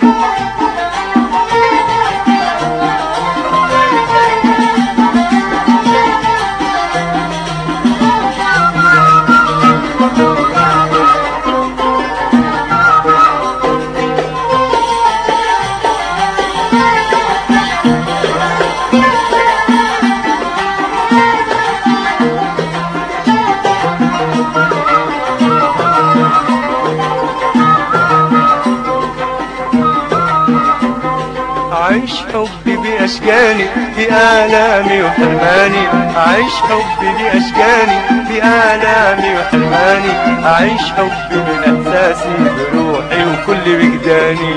عيش حبي بأشجاني بآلامي وحرماني أعيش حبي بأشجاني بآلامي وحرماني أعيش حبي من إحساسي بروحي وكل وجداني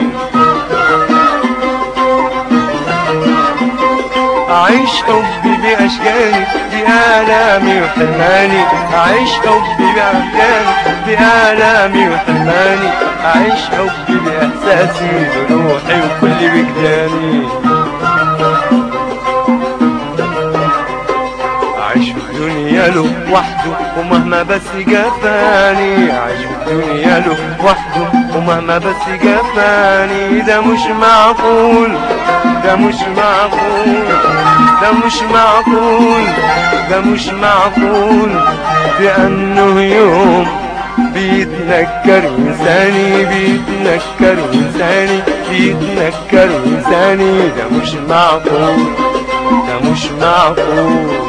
أعيش حبي بأشجاني بآلامي وحرماني أعيش حبي بأشجاني بآلامي وحرماني أعيش حبي بإحساسي بروحي وكل وجداني أعيش في دنيا له وحده ومهما بس جفاني أعيش في دنيا له وحده ومهما بس جفاني ده مش معقول ده مش معقول ده مش معقول ده مش معقول بأنه يوم بيتنكر إنساني بيتنكر إنساني بيتنكر إنساني ده مش معقول ده مش معقول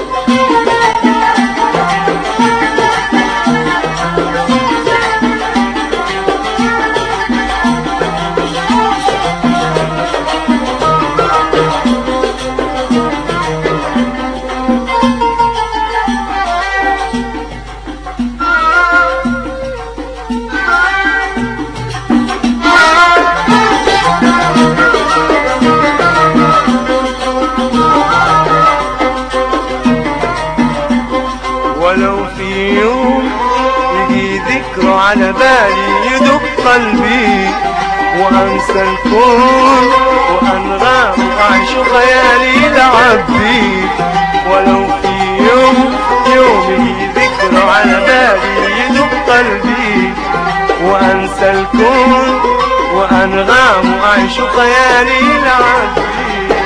ولو في يوم يجي ذكره على بالي يدق قلبي وانسى الكون وانغام اعيش خيالي لعب بيه ولو في يوم يوم يجي ذكره على بالي يدق قلبي وانسى الكون وانغام اعيش خيالي لعب بيه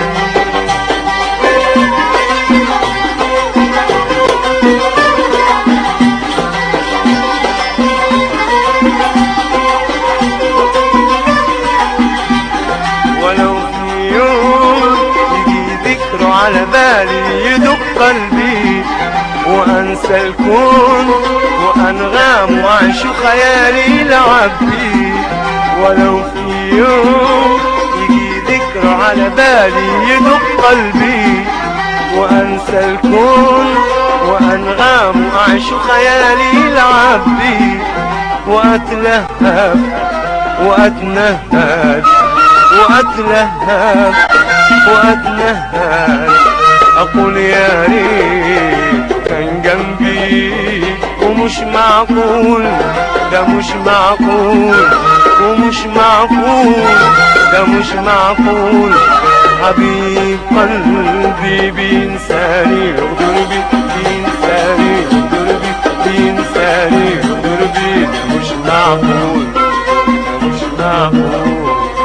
ولو في يوم يجي ذكره على بالي يدق قلبي وانسى الكون وانغام واعيش خيالي لعب بيه ولو في يوم يجي ذكره على بالي يدق قلبي وانسى الكون وانغام واعيش خيالي لعب بيه واتلهف واتنهد واتلهف واتنهد اقول يا ريت كان جنبي ومش معقول ده مش معقول ومش معقول ده مش معقول حبيب قلبي بينساني يغدر بي بينساني يغدر بي بينساني يغدر بي ده مش معقول ده مش معقول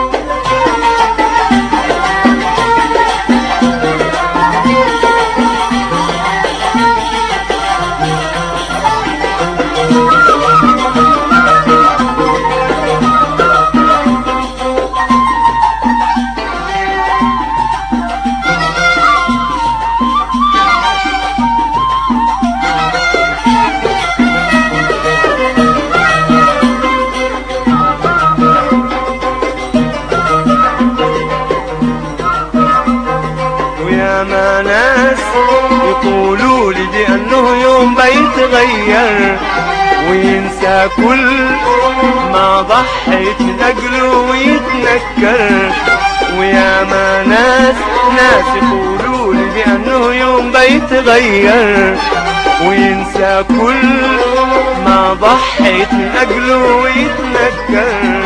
ويا ما ناس يقولوا لي بأنه يوم بيتغير وينسى كل ما ضحيت من أجله ويتنكر ويا ما ناس ناس يقولوا لي بأنه يوم بيتغير وينسى كل ما ضحيت من أجله ويتنكر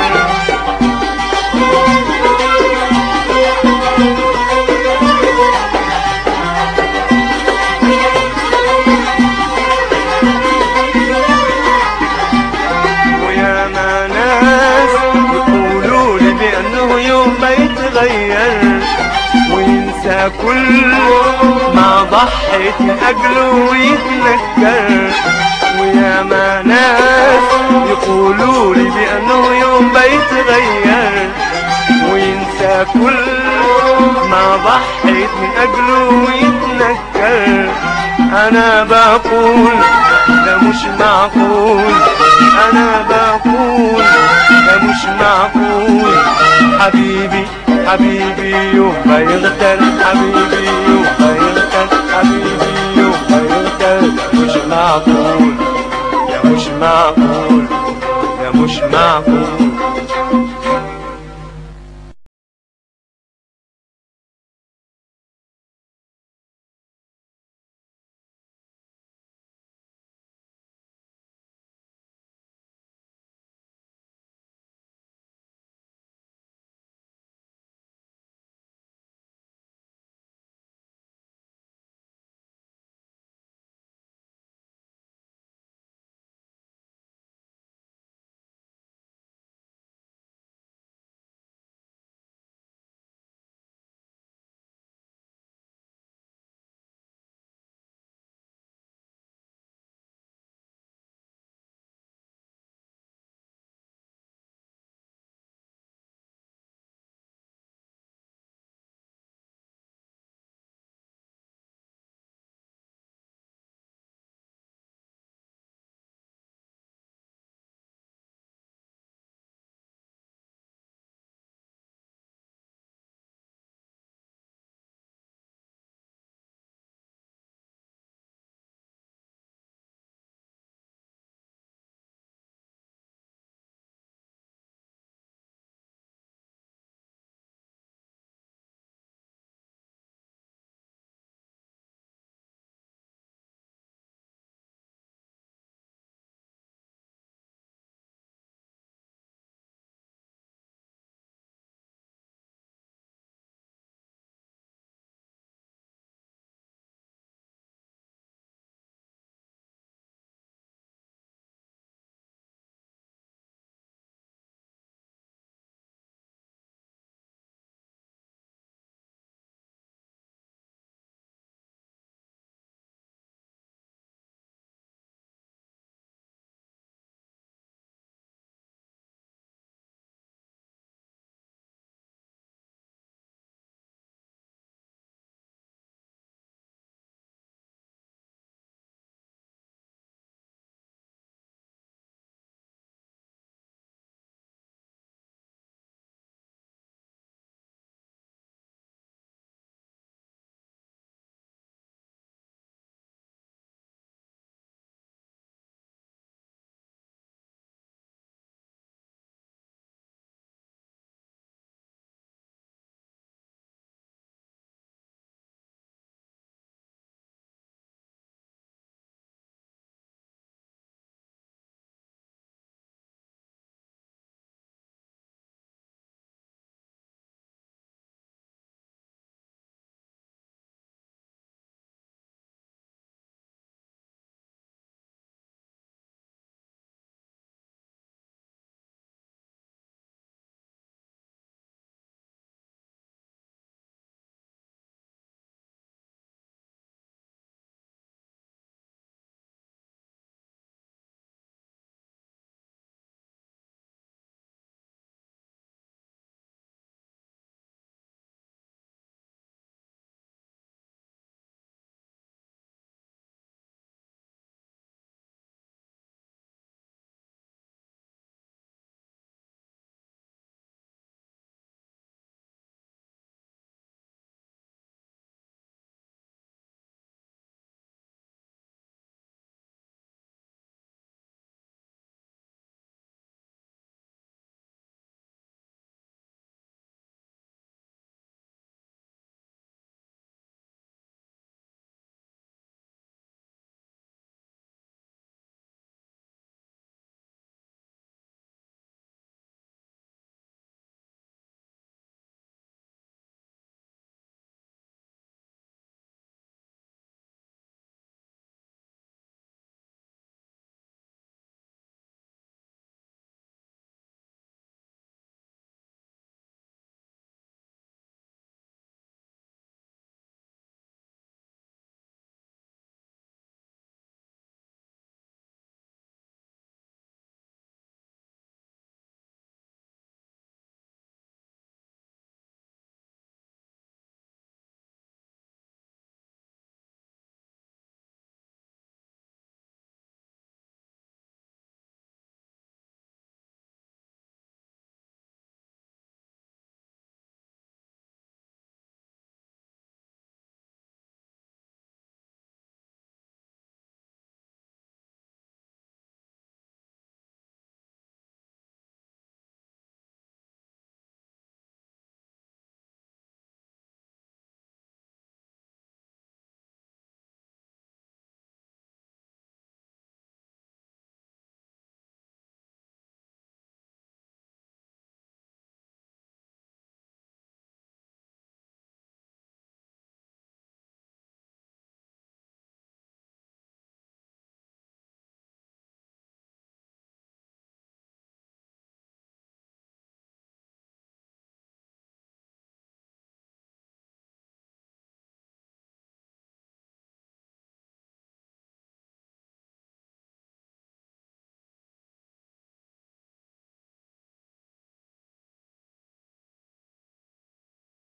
ويا ما ناس يقولوا لي بأنه ضحيت من أجله ويتنكر ويا ما ناس يقولوا لي بأنه يوم بيتغير وينسى كل ما ضحيت من أجله ويتنكر أنا بقول ده مش معقول أنا بقول ده مش معقول حبيبي حبيبي يوم بيغتر حبيبي يوم بيغتر حبيبي يوم بيغتر ده مش معقول ده مش معقول ده مش معقول